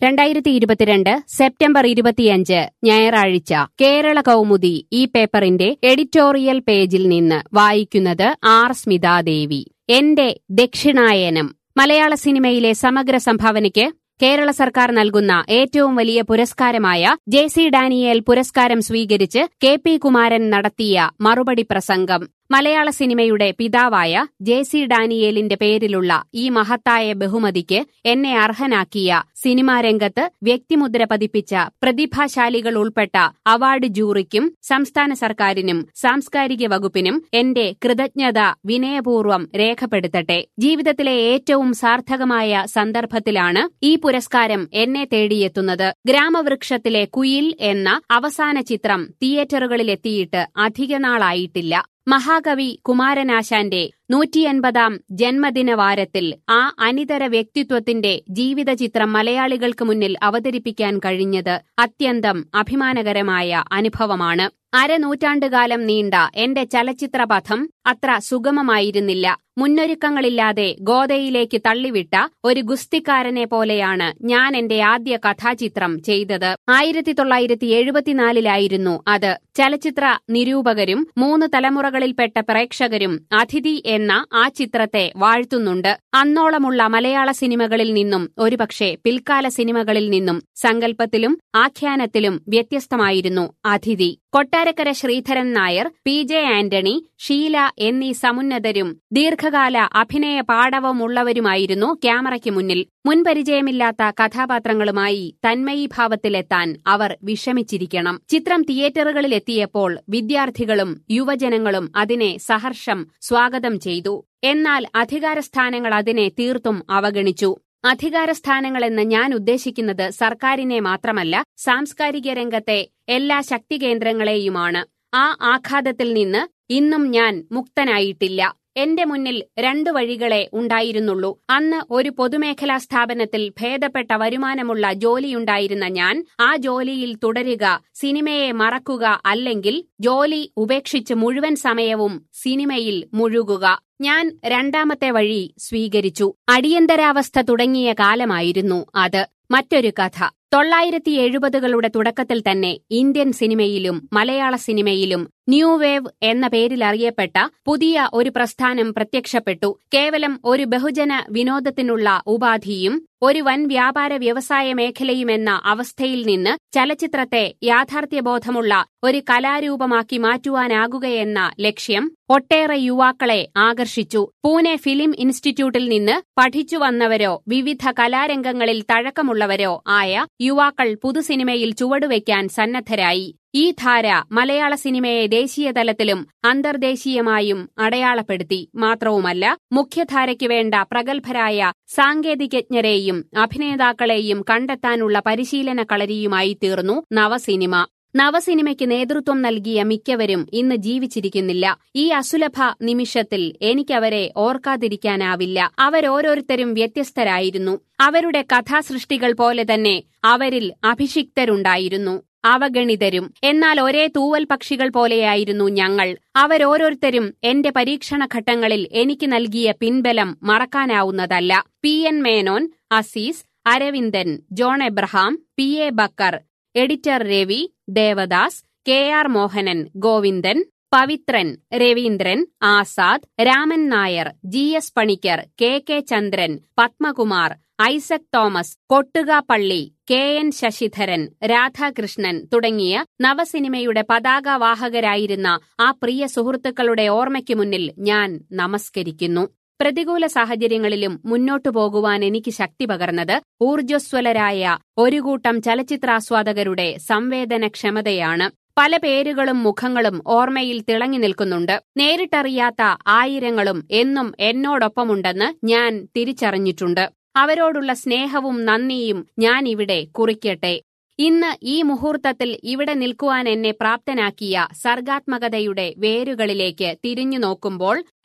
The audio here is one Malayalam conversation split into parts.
രണ്ടായിരത്തി ഇരുപത്തിരണ്ട് സെപ്റ്റംബർ ഇരുപത്തിയഞ്ച് ഞായറാഴ്ച കേരള കൗമുദി ഈ പേപ്പറിന്റെ എഡിറ്റോറിയൽ പേജിൽ നിന്ന് വായിക്കുന്നത് ആർ സ്മിതാദേവി എന്റെ ദക്ഷിണായനം മലയാള സിനിമയിലെ സമഗ്ര സംഭാവനയ്ക്ക് കേരള സർക്കാർ നൽകുന്ന ഏറ്റവും വലിയ പുരസ്കാരമായ ജെ സി ഡാനിയേൽ പുരസ്കാരം സ്വീകരിച്ച് കെ പി കുമാരൻ നടത്തിയ മറുപടി പ്രസംഗം മലയാള സിനിമയുടെ പിതാവായ ജെ സി ഡാനിയേലിന്റെ പേരിലുള്ള ഈ മഹത്തായ ബഹുമതിക്ക് എന്നെ അർഹനാക്കിയ സിനിമാ രംഗത്ത് വ്യക്തിമുദ്ര പതിപ്പിച്ച പ്രതിഭാശാലികൾ ഉൾപ്പെട്ട അവാർഡ് ജൂറിക്കും സംസ്ഥാന സർക്കാരിനും സാംസ്കാരിക വകുപ്പിനും എന്റെ കൃതജ്ഞത വിനയപൂർവ്വം രേഖപ്പെടുത്തട്ടെ ജീവിതത്തിലെ ഏറ്റവും സാർത്ഥകമായ സന്ദർഭത്തിലാണ് ഈ പുരസ്കാരം എന്നെ തേടിയെത്തുന്നത് ഗ്രാമവൃക്ഷത്തിലെ കുയിൽ എന്ന അവസാന ചിത്രം തിയേറ്ററുകളിലെത്തിയിട്ട് അധികനാളായിട്ടില്ല മഹാകവി കുമാരനാശാന്റെ നൂറ്റിയൻപതാം ജന്മദിന വാരത്തിൽ ആ അനിതര വ്യക്തിത്വത്തിന്റെ ജീവിതചിത്രം മലയാളികൾക്ക് മുന്നിൽ അവതരിപ്പിക്കാൻ കഴിഞ്ഞത് അത്യന്തം അഭിമാനകരമായ അനുഭവമാണ് അരനൂറ്റാണ്ടുകാലം നീണ്ട എന്റെ ചലച്ചിത്രപഥം അത്ര സുഗമമായിരുന്നില്ല മുന്നൊരുക്കങ്ങളില്ലാതെ ഗോദയിലേക്ക് തള്ളിവിട്ട ഒരു ഗുസ്തിക്കാരനെ പോലെയാണ് ഞാൻ എന്റെ ആദ്യ കഥാചിത്രം ചെയ്തത് ആയിരത്തി തൊള്ളായിരത്തി എഴുപത്തിനാലിലായിരുന്നു അത് ചലച്ചിത്ര നിരൂപകരും മൂന്ന് തലമുറകളിൽപ്പെട്ട പ്രേക്ഷകരും അതിഥി എന്ന ആ ചിത്രത്തെ വാഴ്ത്തുന്നുണ്ട് അന്നോളമുള്ള മലയാള സിനിമകളിൽ നിന്നും ഒരുപക്ഷെ പിൽക്കാല സിനിമകളിൽ നിന്നും സങ്കല്പത്തിലും ആഖ്യാനത്തിലും വ്യത്യസ്തമായിരുന്നു അതിഥി Kottarakkara Sreedharan Nair P J Antony Sheela എന്നീ സമുന്നതരും ദീർഘകാല അഭിനയ പാടവമുള്ളവരുമായിരുന്നു ക്യാമറയ്ക്ക് മുന്നിൽ മുൻപരിചയമില്ലാത്ത കഥാപാത്രങ്ങളുമായി തന്മയീഭാവത്തിലെത്താൻ അവർ വിഷമിച്ചിരിക്കണം ചിത്രം തിയേറ്ററുകളിലെത്തിയപ്പോൾ വിദ്യാർത്ഥികളും യുവജനങ്ങളും അതിനെ സഹർഷം സ്വാഗതം ചെയ്തു എന്നാൽ അധികാരസ്ഥാനങ്ങൾ അതിനെ തീർത്തും അവഗണിച്ചു അധികാരസ്ഥാനങ്ങളെന്ന് ഞാൻ ഉദ്ദേശിക്കുന്നത് സർക്കാരിനെ മാത്രമല്ല സാംസ്കാരിക രംഗത്തെ എല്ലാ ശക്തികേന്ദ്രങ്ങളെയുമാണ് ആ ആഘാതത്തിൽ നിന്ന് ഇന്നും ഞാൻ മുക്തനായിട്ടില്ല എന്റെ മുന്നിൽ രണ്ടു വഴികളെ ഉണ്ടായിരുന്നുള്ളൂ അന്ന് ഒരു പൊതുമേഖലാ സ്ഥാപനത്തിൽ ഭേദപ്പെട്ട വരുമാനമുള്ള ജോലിയുണ്ടായിരുന്ന ഞാൻ ആ ജോലിയിൽ തുടരുക സിനിമയെ മറക്കുക അല്ലെങ്കിൽ ജോലി ഉപേക്ഷിച്ച് മുഴുവൻ സമയവും സിനിമയിൽ മുഴുകുക ഞാൻ രണ്ടാമത്തെ വഴി സ്വീകരിച്ചു അടിയന്തരാവസ്ഥ തുടങ്ങിയ കാലമായിരുന്നു അത് മറ്റൊരു കഥ തൊള്ളായിരത്തി എഴുപതുകളുടെ തുടക്കത്തിൽ തന്നെ ഇന്ത്യൻ സിനിമയിലും മലയാള സിനിമയിലും ന്യൂ വേവ് എന്ന പേരിൽ അറിയപ്പെട്ട പുതിയ ഒരു പ്രസ്ഥാനം പ്രത്യക്ഷപ്പെട്ടു കേവലം ഒരു ബഹുജന വിനോദത്തിനുള്ള ഉപാധിയും ഒരു വൻ വ്യാപാര വ്യവസായ മേഖലയുമെന്ന അവസ്ഥയിൽ നിന്ന് ചലച്ചിത്രത്തെ യാഥാർത്ഥ്യബോധമുള്ള ഒരു കലാരൂപമാക്കി മാറ്റുവാനാകുകയെന്ന ലക്ഷ്യം ഒട്ടേറെ യുവാക്കളെ ആകർഷിച്ചു പൂനെ ഫിലിം ഇൻസ്റ്റിറ്റ്യൂട്ടിൽ നിന്ന് പഠിച്ചു വന്നവരോ വിവിധ കലാരംഗങ്ങളിൽ തഴക്കമുള്ളവരോ ആയ യുവാക്കൾ പുതുസിനിമയിൽ ചുവടുവയ്ക്കാൻ സന്നദ്ധരായി ഈ ധാര മലയാള സിനിമയെ ദേശീയതലത്തിലും അന്തർദേശീയമായും അടയാളപ്പെടുത്തി മാത്രവുമല്ല മുഖ്യധാരയ്ക്ക് വേണ്ട പ്രഗത്ഭരായ സാങ്കേതികജ്ഞരെയും അഭിനേതാക്കളെയും കണ്ടെത്താനുള്ള പരിശീലന കളരിയുമായി തീർന്നു നവസിനിമ നവസിനിമയ്ക്ക് നേതൃത്വം നൽകിയ മിക്കവരും ഇന്ന് ജീവിച്ചിരിക്കുന്നില്ല ഈ അസുലഭ നിമിഷത്തിൽ എനിക്കവരെ ഓർക്കാതിരിക്കാനാവില്ല അവരോരോരുത്തരും വ്യത്യസ്തരായിരുന്നു അവരുടെ കഥാസൃഷ്ടികൾ പോലെ തന്നെ അവരിൽ അഭിഷിക്തരുണ്ടായിരുന്നു അവഗണിതരും എന്നാൽ ഒരേ തൂവൽ പക്ഷികൾ പോലെയായിരുന്നു ഞങ്ങൾ അവരോരോരുത്തരും എന്റെ പരീക്ഷണഘട്ടങ്ങളിൽ എനിക്ക് നൽകിയ പിൻബലം മറക്കാനാവുന്നതല്ല P N Menon Azeez Aravindan John Abraham P A Bakker editor Ravi Devadas K R Mohanan Govindan Pavithran Raveendran Azad Raman Nair G S Panicker K K Chandran Padmakumar Isaac Thomas Kottukappally K N Sasidharan Radhakrishnan തുടങ്ങിയ നവസിനിമയുടെ പതാകവാഹകരായിരുന്ന ആ പ്രിയ സുഹൃത്തുക്കളുടെ ഓർമ്മയ്ക്ക് മുന്നിൽ ഞാൻ നമസ്കരിക്കുന്നു പ്രതികൂല സാഹചര്യങ്ങളിലും മുന്നോട്ടു പോകുവാൻ എനിക്ക് ശക്തി പകർന്നത് ഊർജ്ജസ്വലരായ ഒരു കൂട്ടം ചലച്ചിത്രാസ്വാദകരുടെ സംവേദനക്ഷമതയാണ് പല പേരുകളും മുഖങ്ങളും ഓർമ്മയിൽ തിളങ്ങി നിൽക്കുന്നുണ്ട് നേരിട്ടറിയാത്ത ആയിരങ്ങളും എന്നും എന്നോടൊപ്പമുണ്ടെന്ന് ഞാൻ തിരിച്ചറിഞ്ഞിട്ടുണ്ട് അവരോടുള്ള സ്നേഹവും നന്ദിയും ഞാൻ ഇവിടെ കുറിക്കട്ടെ ഇന്ന് ഈ മുഹൂർത്തത്തിൽ ഇവിടെ നിൽക്കുവാൻ എന്നെ പ്രാപ്തനാക്കിയ സർഗാത്മകതയുടെ വേരുകളിലേക്ക് തിരിഞ്ഞു നോക്കുമ്പോൾ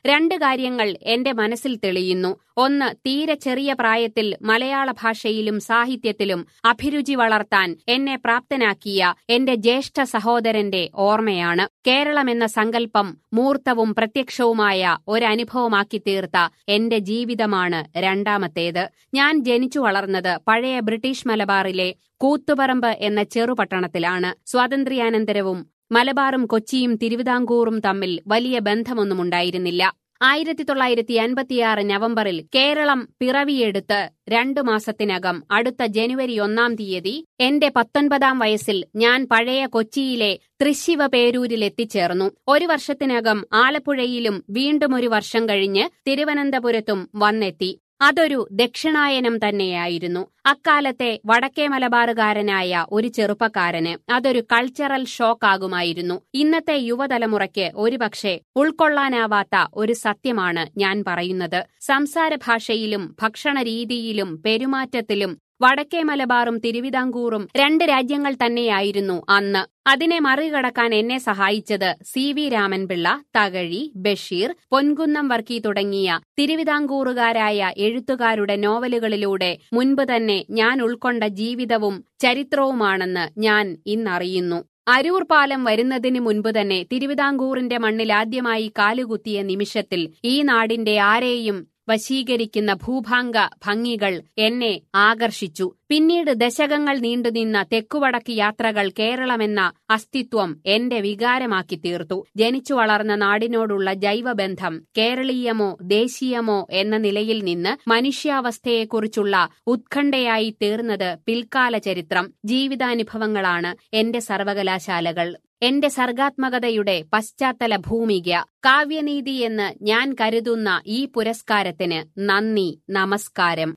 രണ്ട് കാര്യങ്ങൾ എന്റെ മനസ്സിൽ തെളിയുന്നു ഒന്ന് തീരെ ചെറിയ പ്രായത്തിൽ മലയാള ഭാഷയിലും സാഹിത്യത്തിലും അഭിരുചി വളർത്താൻ എന്നെ പ്രാപ്തനാക്കിയ എന്റെ ജ്യേഷ്ഠ സഹോദരന്റെ ഓർമ്മയാണ് കേരളമെന്ന സങ്കല്പം മൂർത്തവും പ്രത്യക്ഷവുമായ ഒരനുഭവമാക്കി തീർത്ത എന്റെ ജീവിതമാണ് രണ്ടാമത്തേത് ഞാൻ ജനിച്ചു വളർന്നത് പഴയ ബ്രിട്ടീഷ് മലബാറിലെ കൂത്തുപറമ്പ് എന്ന ചെറുപട്ടണത്തിലാണ് സ്വാതന്ത്ര്യാനന്തരവും മലബാറും കൊച്ചിയും തിരുവിതാംകൂറും തമ്മിൽ വലിയ ബന്ധമൊന്നുമുണ്ടായിരുന്നില്ല ആയിരത്തി തൊള്ളായിരത്തി അൻപത്തിയാറ് നവംബറിൽ കേരളം പിറവിയെടുത്ത് രണ്ടു മാസത്തിനകം അടുത്ത ജനുവരി ഒന്നാം തീയതി എന്റെ പത്തൊൻപതാം വയസ്സിൽ ഞാൻ പഴയ കൊച്ചിയിലെ തൃശിവ പേരൂരിൽ എത്തിച്ചേർന്നു ഒരു വർഷത്തിനകം ആലപ്പുഴയിലും വീണ്ടും ഒരു വർഷം കഴിഞ്ഞ് തിരുവനന്തപുരത്തും വന്നെത്തി അതൊരു ദക്ഷിണായനം തന്നെയായിരുന്നു അക്കാലത്തെ വടക്കേ മലബാറുകാരനായ ഒരു ചെറുപ്പക്കാരന് അതൊരു കൾച്ചറൽ ഷോക്കാകുമായിരുന്നു ഇന്നത്തെ യുവതലമുറയ്ക്ക് ഒരുപക്ഷെ ഉൾക്കൊള്ളാനാവാത്ത ഒരു സത്യമാണ് ഞാൻ പറയുന്നത് സംസാര ഭാഷയിലും ഭക്ഷണ രീതിയിലും പെരുമാറ്റത്തിലും വടക്കേ മലബാറും തിരുവിതാംകൂറും രണ്ട് രാജ്യങ്ങൾ തന്നെയായിരുന്നു അന്ന് അതിനെ മറികടക്കാൻ എന്നെ സഹായിച്ചത് സി വി രാമൻപിള്ള തകഴി ബഷീർ പൊൻകുന്നം വർക്കി തുടങ്ങിയ തിരുവിതാംകൂറുകാരായ എഴുത്തുകാരുടെ നോവലുകളിലൂടെ മുൻപ് തന്നെ ഞാൻ ഉൾക്കൊണ്ട ജീവിതവും ചരിത്രവുമാണെന്ന് ഞാൻ ഇന്നറിയുന്നു അരൂർ പാലം വരുന്നതിന് മുൻപ് തന്നെ തിരുവിതാംകൂറിന്റെ മണ്ണിൽ ആദ്യമായി കാലുകുത്തിയ നിമിഷത്തിൽ ഈ നാടിന്റെ ആരെയും വശീകരിക്കുന്ന ഭൂഭാംഗ ഭംഗികൾ എന്നെ ആകർഷിച്ചു പിന്നീട് ദശകങ്ങൾ നീണ്ടുനിന്ന തെക്കുവടക്ക് യാത്രകൾ കേരളമെന്ന അസ്തിത്വം എന്റെ വികാരമാക്കി തീർത്തു ജനിച്ചു വളർന്ന നാടിനോടുള്ള ജൈവബന്ധം കേരളീയമോ ദേശീയമോ എന്ന നിലയിൽ നിന്ന് മനുഷ്യാവസ്ഥയെക്കുറിച്ചുള്ള ഉത്കണ്ഠയായി തീർന്നത് പിൽക്കാല ചരിത്രം ജീവിതാനുഭവങ്ങളാണ് എന്റെ സർവകലാശാലകൾ എന്റെ സർഗാത്മകതയുടെ പശ്ചാത്തല ഭൂമിക കാവ്യനീതി എന്ന് ഞാൻ കരുതുന്ന ഈ പുരസ്കാരത്തിന് നന്ദി നമസ്കാരം